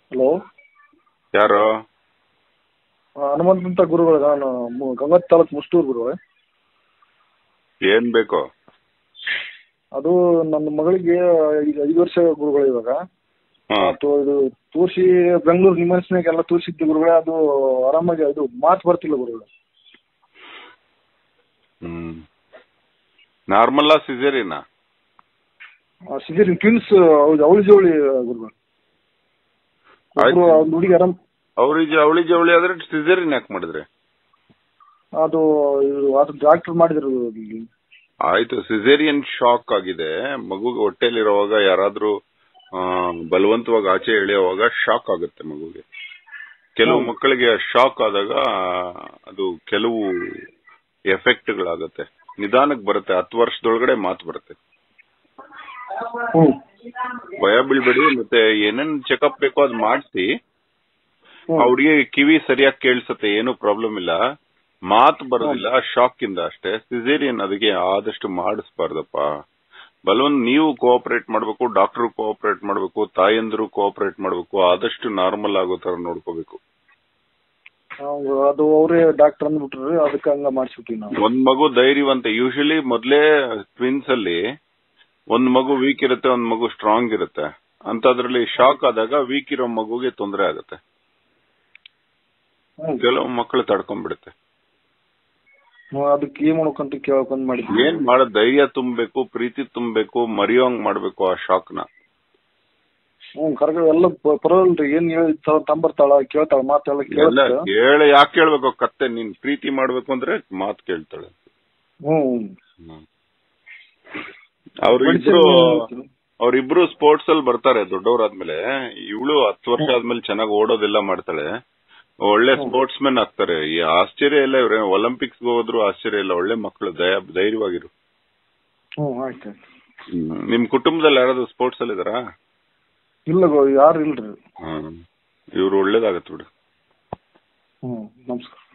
Hello ಯಾರು ಹನುಮಂತ ಗುರುಗಳು ನಾನು ಮು- ಗಂಗಾವತಿ ತಾಲೂಕು ಮುಷ್ಟೂರು ಗುರುಗಳೇ ಏನ್ ಬೇಕು ಅದು ನನ್ನ ಮಗಳಿಗೆ ಈಗ ಐದು ವರ್ಷ ಗುರುಗಳು ಇವಾಗ ಹಾ ಮತ್ತು ಇದು ತೋರಿಸಿ ಬೆಂಗಳೂರು ನಿಮ್ಮನ್ಸ್ನಾಗ ಎಲ್ಲ ತೋರಿಸಿದ್ದು ಗುರುಗಳೇ ಅದು ಆರಾಮಾಗಿ ಅದು ಮಾತು ಬರ್ತಿಲ್ಲ ಗುರುಗಳೇ ಹ್ಮ್ ನಾರ್ಮಲ್ ಸಿಸೇರಿನಾ ಸಿಜರಿನ್ ಟ್ವಿನ್ಸ್ ಅವಳಿ ಜವಳಿ ಗುರುಗಳು ಆಯ್ತು. ಒಬ್ರು ಒಂದು ಹುಡುಗಿ ಆರಾಮ್ ಅವ್ರಿಗೆ ಅವಳಿ ಜವಳಿ ಆದ್ರೆ ಸಿಸೇರಿನ್ ಯಾಕೆ ಮಾಡಿದ್ರೆ ಅದು ಇದು ಅದು ಡಾಕ್ಟರ್ ಮಾಡಿದ್ರು ಇಲ್ಲಿ. ಆಯ್ತು ಸಿಸೇರಿಯನ್ ಶಾಕ್ ಆಗಿದೆ ಮಗುಗೆ ಹೊಟ್ಟೆಲಿರುವಾಗ ಯಾರಾದ್ರೂ ಆ, ಬಲವಂತವಾಗಿ ಆಚೆ ಎಳೆಯುವಾಗ ಶಾಕ್ ಆಗುತ್ತೆ ಮಗುಗೆ ಕೆಲವು ಹೌದು. ಮಕ್ಕಳಿಗೆ ಶಾಕ್ ಆದಾಗ ಅದು ಕೆಲವು ಎಫೆಕ್ಟ್ಗಳಾಗತ್ತೆ ನಿಧಾನಕ್ಕೆ ಬರುತ್ತೆ ಹತ್ತು ವರ್ಷದೊಳಗಡೆ ಮಾತು ಬರುತ್ತೆ ಹ್ಮ್ ಭಯ ಬೀಳ್ಬೇಡಿ ಮತ್ತೆ ಏನೇನ್ ಚೆಕಪ್ ಬೇಕೋ ಅದ್ ಮಾಡಿಸಿ ಹ್ಮ್. ಆ ಹುಡುಗಿ ಕಿವಿ ಸರಿಯಾಗಿ ಕೇಳಿಸುತ್ತೆ ಏನು ಪ್ರಾಬ್ಲಮ್ ಇಲ್ಲ ಮಾತು ಬರೋದಿಲ್ಲ ಶಾಕ್ ಇಂದ ಅಷ್ಟೇ ಸಿಸೇರಿಯನ್ ಅದಕ್ಕೆ ಆದಷ್ಟು ಮಾಡಿಸ್ಬಾರ್ದಪ್ಪ ಬಲವಂತ ನೀವು ಕೋಆಪರೇಟ್ ಮಾಡ್ಬೇಕು ಡಾಕ್ಟರ್ ಕೋಆಪರೇಟ್ ಮಾಡ್ಬೇಕು ತಾಯಂದ್ರು ಕೋಆಪರೇಟ್ ಮಾಡ್ಬೇಕು ಆದಷ್ಟು ನಾರ್ಮಲ್ ಆಗೋ ತರ ನೋಡ್ಕೋಬೇಕು ಹೌದು, ಅದು ಅವರೇ ಡಾಕ್ಟರ್ ಅಂದ್ಬಿಟ್ರಿ ಅದಕ್ಕೆ ಹಂಗ ಮಾಡಿಸ್ಬಿಟ್ಟಿವಿ ನಾವು ಒಂದ್ ಮಗು ಧೈರ್ಯವಂತ ಯೂಶಲಿ ಮೊದ್ಲೇ ಟ್ವಿನ್ಸ್ ಅಲ್ಲಿ ಒಂದ್ ಮಗು ವೀಕ್ ಇರುತ್ತೆ ಒಂದ್ ಮಗು ಸ್ಟ್ರಾಂಗ್ ಇರುತ್ತೆ ಅಂತದ್ರಲ್ಲಿ ಶಾಕ್ ಆದಾಗ ವೀಕ್ ಇರೋ ಮಗುಗೆ ತೊಂದರೆ ಆಗುತ್ತೆ ಹ್ಮ್. ಕೆಲವು ಮಕ್ಕಳು ತಡ್ಕೊಂಡ್ಬಿಡುತ್ತೆ ಹ್ಮ್, ಅದಕ್ಕೆ ಏನ್ ಮಾಡ್ಬೇಕಂತ ಕೇಳ್ಕೊಂಡ್ ಮಾಡಿದ್ವಿ ಏನ್ ಮಾಡೋ ಧೈರ್ಯ ತುಂಬಬೇಕು ಪ್ರೀತಿ ತುಂಬಬೇಕು ಮರೆಯೋಂಗ್ ಮಾಡ್ಬೇಕು ಆ ಶಾಕ್ ನ ಹ್ಮ್ ಕರೆಕ್ಟ್ ಎಲ್ಲ ಪ- ಪರವಾಗಿಲ್ರಿ ಏನ್ ಹೇಳಿ ತಂಬರ್ತಾಳ ಕೇಳ್ತಾಳ ಮಾತೆಲ್ಲ ಎಲ್ಲ ಕೇಳ್ತಾಳ ಕೇಳ ಯಾಕೆ ಕೇಳ್ಬೇಕು ಕತ್ತೆ ನೀನ್ ಪ್ರೀತಿ ಮಾಡ್ಬೇಕು ಅಂದ್ರೆ ಮಾತ್ ಕೇಳ್ತಾಳೆ ಹ್ಮ್ ಅವ್ರಿಬ್ರು Medicine- ಅವ್ರಿಬ್ರು ಸ್ಪೋರ್ಟ್ಸ್ ಅಲ್ಲಿ ಬರ್ತಾರೆ ದೊಡ್ಡವರಾದ್ಮೇಲೆ ಇವಳು ಹತ್ತು ವರ್ಷ ಆದ್ಮೇಲೆ ಚೆನ್ನಾಗಿ ಓಡೋದೆಲ್ಲ ಮಾಡ್ತಾಳೆ ಒಳ್ಳೆ ಸ್ಪೋರ್ಟ್ಸ್ ಮೆನ್ ಆಗ್ತಾರೆ ಈ ಆಶ್ಚರ್ಯ ಇಲ್ಲ ಇವ್ರೆ ಒಲಿಂಪಿಕ್ಸ್ ಹೋದ್ರು ಆಶ್ಚರ್ಯ ಇಲ್ಲ ಒಳ್ಳೆ ಮಕ್ಕಳು ದಯ ಧೈರ್ಯವಾಗಿರು ಹ್ಮ್ ಆಯ್ತು ನಿಮ್ ಕುಟುಂಬದಲ್ಲಿ ಯಾರಾದ್ರೂ ಸ್ಪೋರ್ಟ್ಸ್ ಅಲ್ಲಿ ಇದಾರಾ ಇಲ್ಲ ಗೋ ಯಾರು ಇಲ್ರಿ ಹ್ಮ್ ಇವ್ರು ಒಳ್ಳೇದಾಗತ್ತೆ ಬಿಡು ಹ್ಮ್ ನಮಸ್ಕಾರ